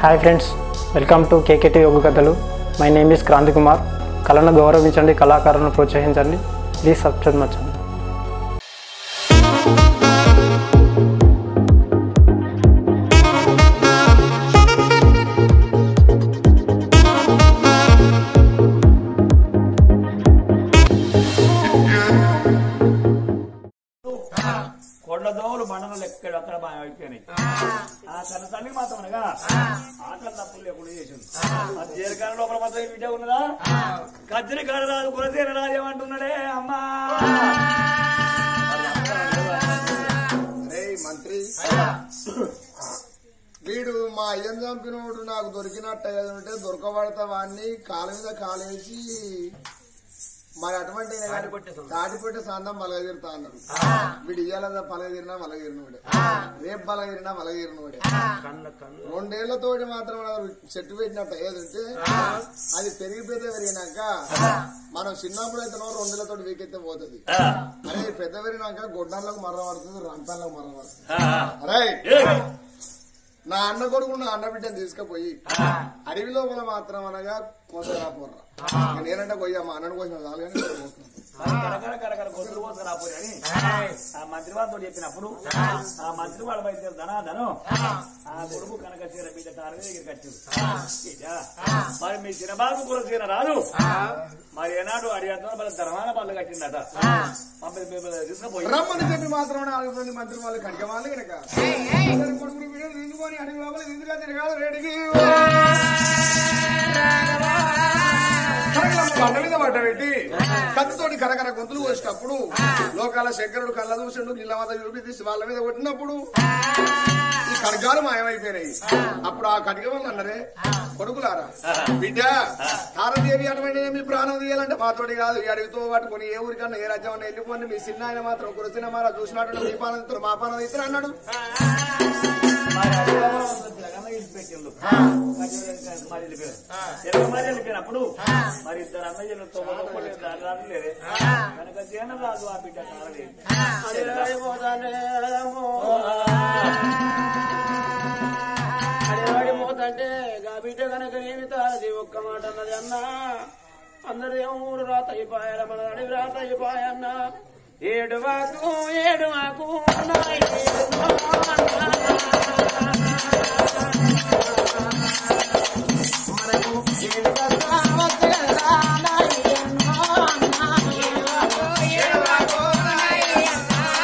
Hi friends welcome to KKT యోగ కథలు my name is Kranthi Kumar కళను గౌరవించండి కళాకారులను ప్రోత్సహించండి ప్లీజ్ సబ్స్క్రైబ్ మచ్చండి కొండ దోమలు మండలం ఎక్కడ అక్కడ బాగా అయిపోయినాయి ఆ తన తల్లి మాత్రం అనగా ఆకలి తప్పులు లేకుండా చేసింది ఆ జీలకాల లోపల మాత్రం ఈ బిడ్డ ఉన్నదా కజ్జరి కాడ రాదు కులసేన రాదు ఏమంటున్నాడే అమ్మా రేయ్ మంత్రి వీడు మా అయ్యం చంపినోడు నాకు దొరికినట్టు ఉంటే దొరకబడతా వాడిని కాలు మీద కాలేసి మరి అటువంటి తాటిపెట్టే సందం మలగదిరుతా అన్నాడు వీడు ఇయ్యాల పలగదిరినా మలగదిరినోడే రేపు పలగదిరినా మలగదిరినోడే రెండేళ్లతోటి మాత్రం మనం చెట్టు పెట్టినట్టు ఏదంటే అది పెరిగి పెద్ద పెరిగినాక మనం చిన్నప్పుడు అయితే రెండేళ్లతోటి వీకెత్తే పోతుంది అరే పెద్ద పెరిగినాక గొడ్డాలకు మర్ర పడుతుంది రంపాలకు మర్ర పడుతుంది అరే నా అన్న కొడుకు నా అన్న బిడ్డను తీసుకుపోయి అడవి లోపల మాత్రం అనగా కోసరా పోర్రా నేనంటే పోయి మా అన్నను కోసం చాలు కానీ నేను పోతున్నాను. కరకర కరకర గొంతులు కోసం రాపోయి అని ఆ మంత్రి వాళ్ళతో చెప్పినప్పుడు ఆ మంత్రి వాళ్ళ బయట ధనా ధనం ఆ కొడుకు కనుక చీర బిడ్డ తారగా దగ్గరికి వచ్చారు బిడ్డ, మరి మీ చిన్నబాబు కూడా చీర రాదు మరి ఏనాడు అడిగారు వాళ్ళ ధర్మాన పళ్ళు కట్టిందట పంపి తీసుకుపోయి రమ్మని చెప్పి మాత్రం ఆడుతుంది మంత్రి వాళ్ళు కనుక వాళ్ళు కనుక అందరి కొడుకులు బిడ్డలు తీసుకొని అడవి లోపల ఇందుగా తిరగాలి రేడికి కరకరమ్మ బండ మీద పడ్డబెట్టి కత్తితోటి కరకర గొంతులు కోసినప్పుడు లోకాల శంకరుడు కళ్ళ చూసిండు గిల్లమాత చూపి తీసి వాళ్ళ మీద కొట్టినప్పుడు ఈ ఖడ్గాలు మాయమైపోయినాయి అప్పుడు ఆ ఖడ్గ వల్ల అన్నరే కొడుకులారా బిడ్డ తారదేవి అటువంటి మీ ప్రాణం తీయాలంటే మాతోటి కాదు ఈ అడవితో పట్టుకొని ఏ ఊరికన్నా ఏ రాజ్యం అన్నా వెళ్ళిపోండి మీ చిన్న ఆయన మాత్రం కురిసిన మారా చూసినట్టు మీ పాలన ఇస్తారు మా పాలన ఇస్తారు అన్నాడు మరి అడిగారు, జగన్న ఇడిచిపెట్టిండు. మరి వెళ్ళిపోయారు. ఎనక మరి వెళ్ళిపోయినప్పుడు మరి ఇద్దరు అన్నయ్యలు తొమ్మిది దాని రాదు లేదే కనుక జీవనం రాదు ఆ బిడ్డ తారది అడివాడిపోతంటే గా బిడ్డ కనుక ఏమి తారది ఒక్క మాట అన్నది అన్నా అందరు ఏమో ఊరు రాత అయిపోయారు మన అడివి రాత అయిపోయన్న ఏడు వాకు ఏడు వాకు నా ఏడు అన్నా. మనకు ఏడు కథ వద్దు కదా నా ఏడు అన్నా. ఏడు వాకు, ఏడు వాకు నా ఏడు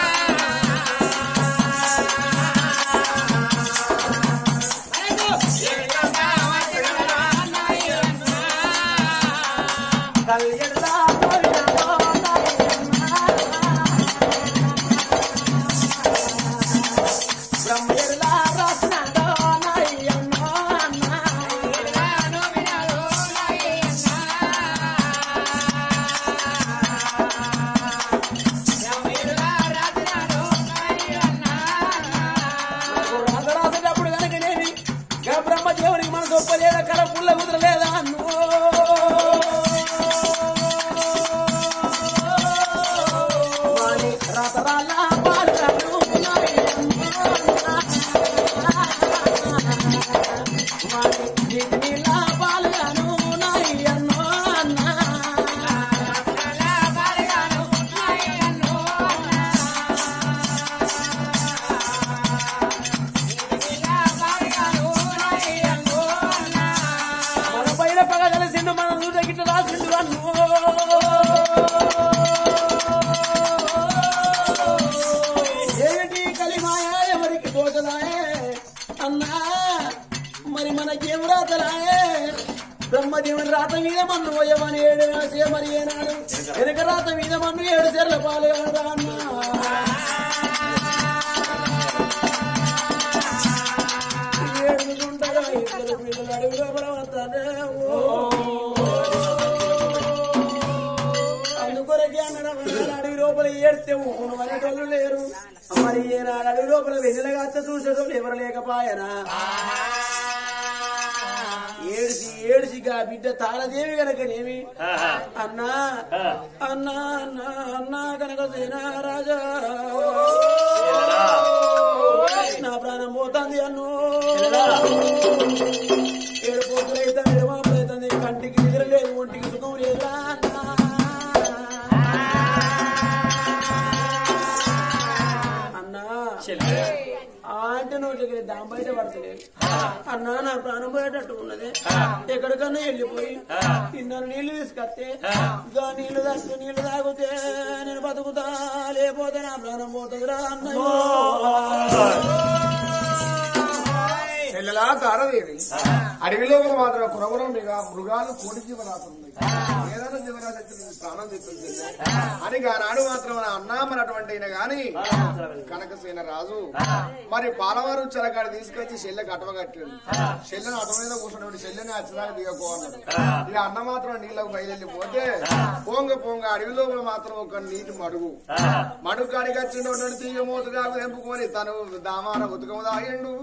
రాజరాజేటప్పుడు కనుకనేమి గా బ్రహ్మదేవునికి మనకు ఒప్పలేదా కల పుల్ల కుదరలేదా అన్నో వాని రతరాల పాలనను వాని నీతినీల పాలనను నాయన్నో అన్నా మన పైన పగ కలిసిండు మన నూట గిట్ల రాసిండు అన్ను ఏమిటి కలిమాయ ఎవరికి పోతదాయే అన్నా మరి మనకేం రాతలాయే బ్రహ్మదేవుని రాత మీద మన్ను పోయమని ఏడు రాసే మరి ఏనాడు వెనక రాత మీద మన్ను ఏడు చెర్ల పాలేమరా అన్నా ఏడుగుంటగా ఇద్దరు పిల్లలు అడవిలో పడవస్తానే అందుకొరకే అన్నడం అడవి లోపల ఏడితే ఊపును అనేటోళ్ళు లేరు మరి ఏనాడు అడవి లోపల వెన్నెలగా చూసేటోళ్ళు ఎవరు లేకపాయనా ఏడిసి ఏడిసిగా బిడ్డ తాళదేవి గనకనేమి అన్నా అన్నా అన్నా అన్నా కనుక సేనా రాజా నా ప్రాణం పోతుంది అన్ను అన్నా నా ప్రాణం పోయేటట్టు ఉన్నది ఎక్కడికన్నా వెళ్ళిపోయి ఇన్నర నీళ్లు తీసుకొస్తే ఇక నీళ్లు తాగితే నీళ్లు తాగితే నేను బతుకుతా లేకపోతే నా ప్రాణం పోతుందిరా అన్నయ్య చెల్లెలా తారదేవి అడవిలో మాత్రం కురవరం మీద మృగాలు కోడి జీవరాశులు ఉన్నాయి ఏదైనా జీవరాశి అయితే నీకు ప్రాణం తెచ్చింది అని ఆనాడు మాత్రం మన అన్నామన్నటువంటి అయినా గాని కనకసేన రాజు మరి పాలవారు చెలకాడ తీసుకొచ్చి చెల్లెకి అటవ కట్టాడు చెల్లెని అటవ మీద కూర్చున్నప్పుడు చెల్లెని అచ్చదాకా దిగకో అన్నాడు ఇక అన్న మాత్రం నీళ్ళకు బయలుదేరిపోతే పోంగ పోంగ అడవి లోపల మాత్రం ఒక నీటి మడుగు మడుగు కాడికి వచ్చినటువంటి తీగ మోతుగా తెంపుకొని తను దామాన ఉతకము తాగిండు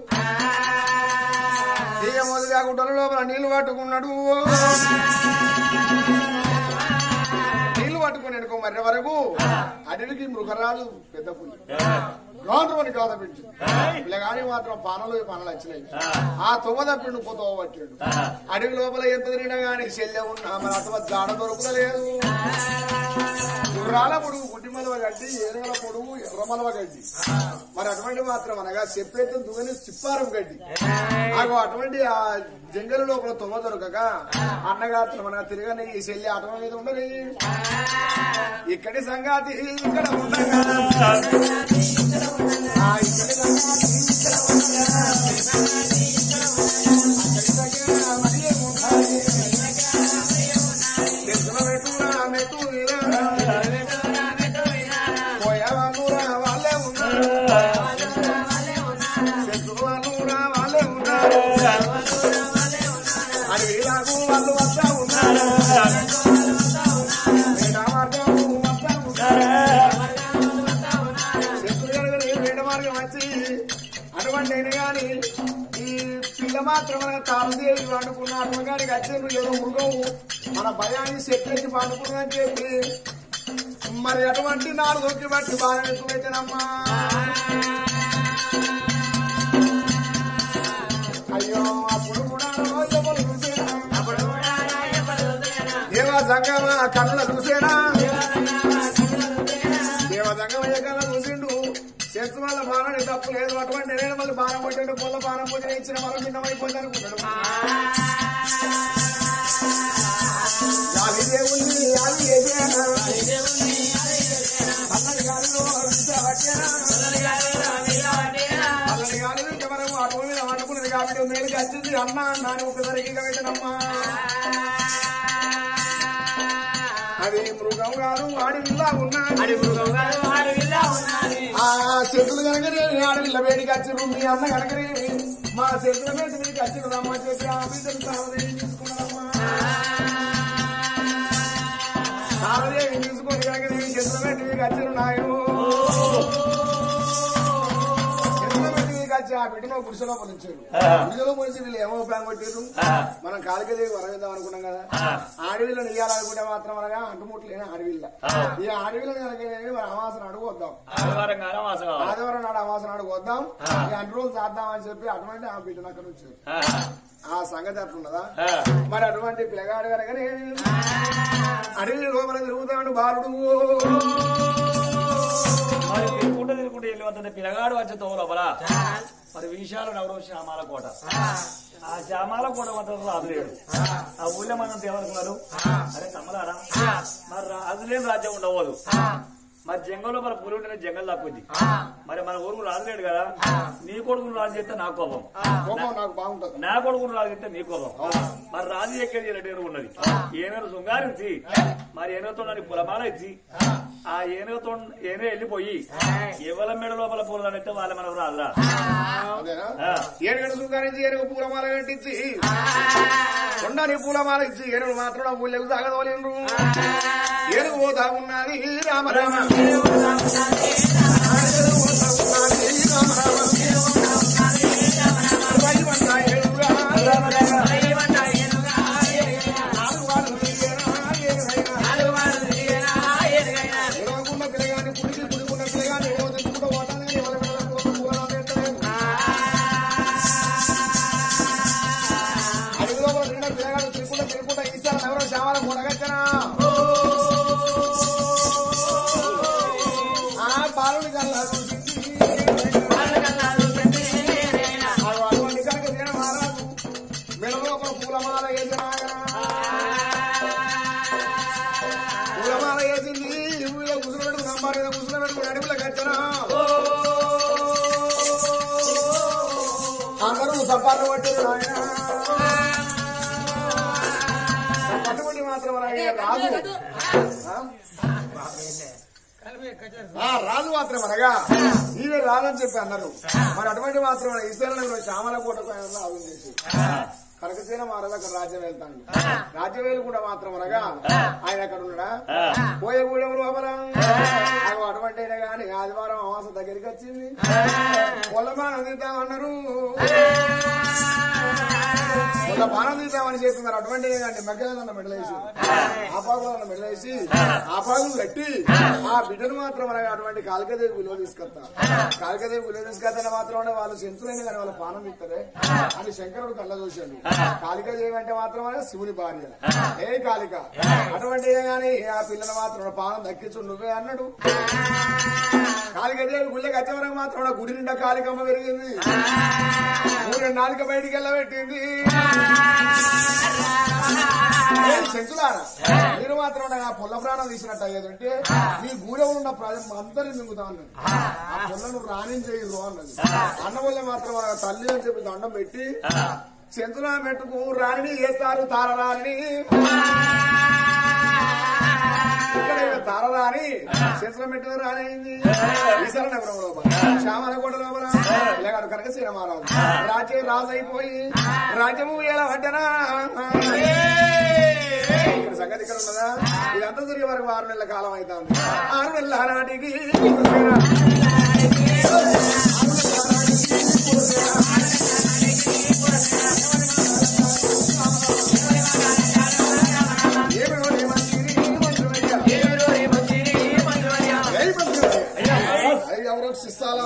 తీగ మోతుగా గుడ్డల లోపల నీళ్లు పట్టుకున్నాడు నీళ్లు పట్టుకుని ఎనుకో మర్రి వరకు అడవికి మృగరాజు పెద్ద పులి గౌరవని కాద పెట్టి పిల్లగాని మాత్రం పానలు పనులు వచ్చినాయి ఆ తువ్వ తప్పిండు పోతూ పట్టిండు అడవి లోపల ఎంత తిరిగినా గానీ శల్యం ఉన్నా మరి అథవా జాడ దొరుకుతలేదు గుర్రాల పొడుగు గుడ్డిమలవ గడ్డి ఏనుగల పొడుగు ఎర్రమలవ గడ్డి మరి అటువంటి మాత్రం అనగా చెప్పేతం దువ్వని చిప్పారం గడ్డి నాకు అటువంటి ఆ జంగల లోపల తుమ్మ దొరకక అన్నగాత్రం అనగా తిరగని ఈ శల్య అటవ మీద ఉండని ఇక్కడి సంగాతి ఇక్కడ ఉండగా ఆ ఇక్కడి సంగాతి ఇక్కడ ఉండగా అక్కడి దగ్గర మరి ఏముండాలి? తెచ్చున మెట్టురా మెట్టు వీరా. పోయేవాళ్ళురా వాళ్ళే ఉన్నారు శత్రువులురా వాళ్ళే ఉన్నారు అడవిలాగు వాళ్ళు వస్తా ఉన్నారు వేట మార్గం వస్తా ఉన్నారు శత్రువులు వేట మార్గం వచ్చి అటువంటి అయిన గాని ఈ పిల్ల మాత్రం తారదేవి వండుకున్న అటువంటి వచ్చిండ్రు ఏదో మృగం మన భయాన్ని శక్తి పండుకున్నదని చెప్పి మరి అటువంటి నాలుగు ఒక్కి బట్టి బాగా ఎక్కువైతేనమ్మా అయ్యో అప్పుడు కూడా రోజులు చూసేనా దేవ సంగమ కళ్ళ చూసేనా దేవ సంగమ ఏ కళ్ళ చూసిండు చెట్టు వల్ల బాణాన్ని తప్పు లేదు అటువంటి నేను మళ్ళీ బాణం కొట్టాడు పొల్ల బాణం పొద్దున ఇచ్చిన మనం భిన్నమైపోయింది అనుకున్నాడు యాది దేవుణ్ణి యాది చేసేనా అల్లరి గాలిలో విడిచిపెట్టేనా? అల్లరి గాలిలో ఇంకెవరము అటు మీద వండుకున్నది కాబట్టి మేలుకి వచ్చింది అమ్మ నాని ఒకసారికి కవితనమ్మా అది మృగం గారు అడవిలా ఉన్నది ఆ చెట్టులు కనుకనే అడవిలో వేడికి వచ్చిండ్రు మీ అన్న కనుకనే మా చెట్టుల మీద మీకు వచ్చిండ్రు రమ్మ చెప్పి ఆ బిడ్డలు సావదేవి తీసుకున్నారమ్మా సావదేవి తీసుకొని కనుకనే చెట్టుల మీద మీకు వచ్చిండ్రు నాయను చెట్టుల మీద మీకు వచ్చి ఆ బిడ్డలో గుడిసెలో పొలిచారు గుడిసెలో పొలిచి వీళ్ళు ఏమో ప్లాన్ కొట్టారు మనం కాలికి వరవేద్దాం అనుకున్నాం కదా అడవిలో నెయ్యాలనుకుంటే మాత్రం అనగా అంటుముట్లేని అడవిలో ఈ అడవిలో కనుక మన అమాసన అడుగు వద్దాం ఆదివారం కాలం వాసం కావాలి. ఆదివారం నాడు అమాసం నాడు వద్దాం ఈ అన్ని రోజులు చేద్దాం అని చెప్పి అటువంటి ఆ బిడ్డను అక్కడ వచ్చారు ఆ, ఆ సంగతి అట్లున్నదా ఆ. మరి అటువంటి పిల్లగాడు కనుకనే అడవి లోపల తిరుగుతాడు బాలుడు మరి తిరుగుకుంటూ తిరుగుకుంటూ వెళ్ళి వద్ద పిల్లగాడు వచ్చే తో లోపల మరి విషయాలు నవడం శ్యామాల కోట ఆ శ్యామాల కోట మాత్రం రాజులేడు ఆ ఊళ్ళో మనం దేవనుకున్నారు అరే తమ్మలారా మరి రాజులేని రాజ్యం ఉండవదు మరి జంగల్ లోపల పులి ఉంటేనే జంగల్ తప్పుద్ది మరి మన ఊరుకు రాజులేడు కదా నీ కొడుకును రాజు చేస్తే నా కోపం కోపం నాకు బాగుంటది నా కొడుకును రాజు చేస్తే నీ కోపం మరి రాజు ఎక్కడి రెడ్డి ఉన్నది ఏనుగు శృంగారించి మరి ఏనుగుతో నన్ను పులమాల ఇచ్చి ఆ ఏనుగుతో ఏనుగు వెళ్ళిపోయి ఎవల మెడ లోపల పూలనైతే వాళ్ళ మనకు రాదురా అదేనా ఆ. ఏనుగడు సుఖానికి ఏనుగు పూలమాల కట్టించి కొండని పూలమాల ఇచ్చి ఏనుగు మాత్రం ఊళ్ళకు సాగదోలిండ్రు ఏనుగు పోతా ఉన్నది రామ రామ ఏనుగు పోతా ఉన్నది రామ రామ రైవన్న ఏనుగా, నాలుగు వాడు తిరిగేనా, ఏనుగైనా. ఎడవకున్న పిల్లగాని పుడికి పుడుకున్న పిల్లగాని ఎవరు తెచ్చుకుంటూ పోతానని ఎవరి మీద పూల పూలమాల ఎత్తలేదు. అడుగులో నిన్న పిల్లగాడు తిరుకుంటా తిరుకుంటా ఈసారి ఎవరో శ్యామల కొనగచ్చనా ఆ బాలుడి కల్లా చూసింది పూలమాల వేసిన ఆయన. పూలమాల వేసింది ఊళ్ళో కుసులు పెట్టుకుని అమ్మారు మీద కుసులు పెట్టుకుని అడుగుల కట్టనా అందరూ సపాటు పట్టారు ఆయన పట్టుబడి మాత్రం ఆయన రాజు ఆ? ఆ, రాజు మాత్రం అనగా నీవే రాదని చెప్పి అన్నారు మరి అటువంటి మాత్రం ఈశ్వరుని శ్యామల కోటకు ఆయన రాజు చేసి కనకసేన మహారాజు అక్కడ రాజ్యం వెళ్తాడు రాజ్యం వేలు కూడా మాత్రం అనగా ఆయన అక్కడ ఉన్నాడా పోయే కూడా లోపల నాకు అటువంటి అయినా కానీ ఆదివారం అమాస దగ్గరికి వచ్చింది పొలమానం తీద్దామన్నారు పొల బాణం తీద్దామని చెప్పి మరి అటువంటి అయినా కానీ మగ్గదన్న మెడలేసి ఆపాకులను మెడలేసి ఆపాకులు కట్టి ఆ బిడ్డను మాత్రం అనగా అటువంటి కాళికదేవి విలువ తీసుకొస్తా కాళికదేవి విలువ తీసుకొస్తే మాత్రం వాళ్ళు సెంతులైన కానీ వాళ్ళ పానం ఇస్తారే అని శంకరుడు కళ్ళ చూశాడు కాళికాదేవి అంటే మాత్రం అనగా శివుని భార్య ఏ కాళిక అటువంటి కానీ ఆ పిల్లలు మాత్రం పానం దక్కించు నువ్వే అన్నాడు కాళికాదేవి గుళ్ళకి వచ్చే వరకు మాత్రం గుడి నిండా కాళికమ్మ పెరిగింది మూడు నాలుక బయటికి వెళ్ళబెట్టింది ఏయ్ చెంచులారా మీరు మాత్రం నా పొల్ల ప్రాణం తీసినట్టు అయ్యేదంటే మీ గూడెలో ఉన్న ప్రజలు అందరిని మింగుతా అన్నది ఆ పొల్లను రాణించేయరు అన్నది అన్న వల్ల మాత్రం ఆ తల్లి అని చెప్పి దండం పెట్టి చెంచులా పెట్టుకు రాణిని ఎత్తారు తారరాని ఇక్కడ ఈమె తారరాని చెంచుల పెట్టిన రాణి అయింది ఈశ్వర నగరం లోపల శ్యామల కోట లోపల ఇలాగాడు కనుక శ్రీరామారావు రాజ్యం రాజు అయిపోయి రాజ్యము ఎలా పడ్డనా ఇక్కడ సంగతి ఇక్కడ ఉన్నదా ఇదంతా జరిగే వరకు ఆరు నెలల కాలం అవుతుంది ఆరు నెలల నాటికి ఏమి మంచిది, మంచిదయ్యా. జై మంచిదయ్యా. అయ్యి ఎవరో శిస్తాలో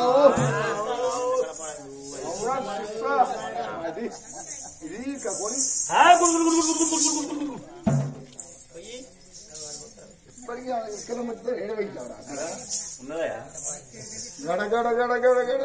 అది ఇది ఇక పోనీ ఆ, గుడు, గుడు, గుడు, గుడు, గుడు, గుడు, గుడు, గుడు. ఇప్పటికీ ఆ ఇసుకల మధ్యలో ఏడవెక్కావురా ఉన్నదయ్యా గడ గడ గడ గడ గడ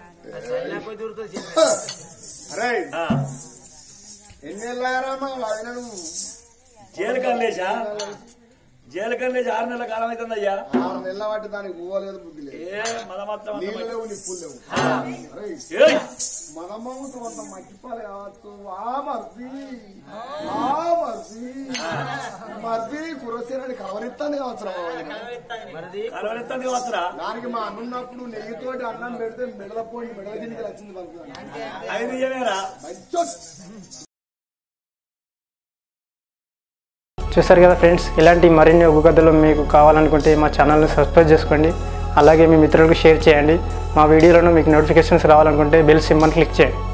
అరే ఆ, ఎన్నెళ్ళారామా వాడినను జైలు కల్లేసా జైలు కల్లేసి ఆరు నెలల కాలం అవుతుందయ్యా ఆరు నెలల వాటి దానికి పోవలేదు బుద్ధి లేదు ఏ మదమాత్రం అంత నీళ్ళు లేవు నిప్పులు లేవు అరే ఏయ్! మనమ్మతో అంత మట్టిపాలు కావచ్చు ఆ మర్ది ఆ మర్ది మర్ది కురసేనని కవరిస్తాను కావచ్చు రా బాబు. కలవరెత్తంది వస్తురా దానికి మా అన్నున్నప్పుడు నెయ్యితోటి అన్నం పెడితే మెడల పోయి మెడల కిందకి వచ్చింది పంపుతాను ఐదు నిజమేరా మంచి చూసారు కదా ఫ్రెండ్స్ ఇలాంటి మరిన్ని ఒగ్గు కథలు మీకు కావాలనుకుంటే మా ఛానల్ని సబ్స్క్రైబ్ చేసుకోండి అలాగే మీ మిత్రులకు షేర్ చేయండి మా వీడియోలను మీకు నోటిఫికేషన్స్ రావాలనుకుంటే బెల్ సింబల్ క్లిక్ చేయండి